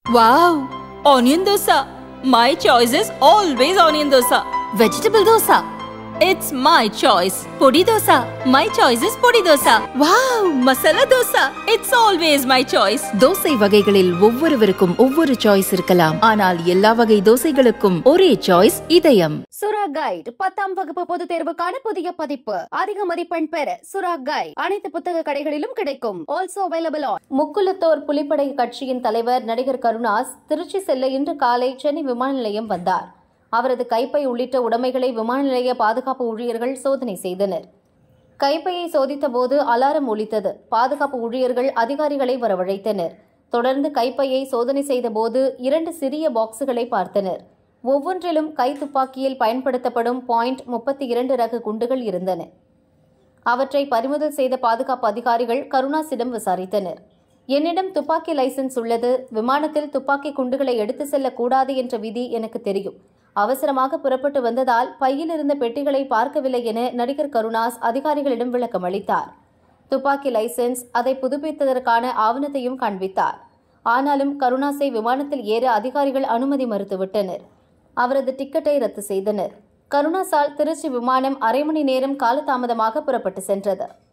wow onion dosa my choice is always onion dosa vegetable dosa it's my choice podi dosa my choice is podi dosa wow masala dosa it's always my choice தோசை வகைகளில் ஒவ்வொருவருக்கும் ஒவ்வொரு choice இருக்கலாம் ஆனால் எல்லா வகை தோசைகளுக்கும் ஒரே சாய்ஸ் இதயம் சுரா கைட் பத்தாம் வகுப்பு பொதுத் தேர்வுக்கான புதிய பதிப்பு அதிக மதிப்பெண் பெற சுரா கைட் அனைத்து புத்தக கடைகளிலும் கிடைக்கும் also available on Mukkulathor Pulippadai கட்சியின் தலைவர் நடிகர் கருணாஸ் திருச்சி செல்ல இன்று காலை சென்னை விமான நிலையம் வந்தார் அவரது கைப்பை உள்ளிட்ட உடைமைகளை விமான நிலைய பாதுகாப்பு ஊழியர்கள் சோதனை செய்தனர் கைப்பையை சோதித்தபோது அலாரம் ஒலித்தது பாதுகாப்பு ஊழியர்கள் அதிகாரிகளை வரவழைத்தனர் தொடர்ந்து கைப்பையை சோதனை செய்தபோது இரண்டு சிறிய பாக்ஸுகளை பார்த்தனர் ஒவ்வொன்றிலும் கை துப்பாக்கியில் பயன்படுத்தப்படும் பாயிண்ட் முப்பத்தி இரண்டு ரக குண்டுகள் இருந்தன அவற்றை பறிமுதல் செய்த பாதுகாப்பு அதிகாரிகள் கருணாசிடம் விசாரித்தனர் என்னிடம் துப்பாக்கி லைசென்ஸ் உள்ளது விமானத்தில் துப்பாக்கி குண்டுகளை எடுத்து செல்லக்கூடாது என்ற விதி எனக்கு தெரியும் அவசரமாக புறப்பட்டு வந்ததால் பையில் இருந்த பெட்டிகளை பார்க்கவில்லை என நடிகர் கருணாஸ் அதிகாரிகளிடம் விளக்கம் அளித்தார் துப்பாக்கி லைசென்ஸ் அதை புதுப்பித்ததற்கான ஆவணத்தையும் காண்பித்தார் ஆனாலும் கருணாஸை விமானத்தில் ஏற அதிகாரிகள் அனுமதி மறுத்துவிட்டனர் அவரது டிக்கெட்டை ரத்து செய்தனர் கருணாஸால் திருச்சி விமானம் அரை மணி நேரம் காலதாமதமாக புறப்பட்டு சென்றது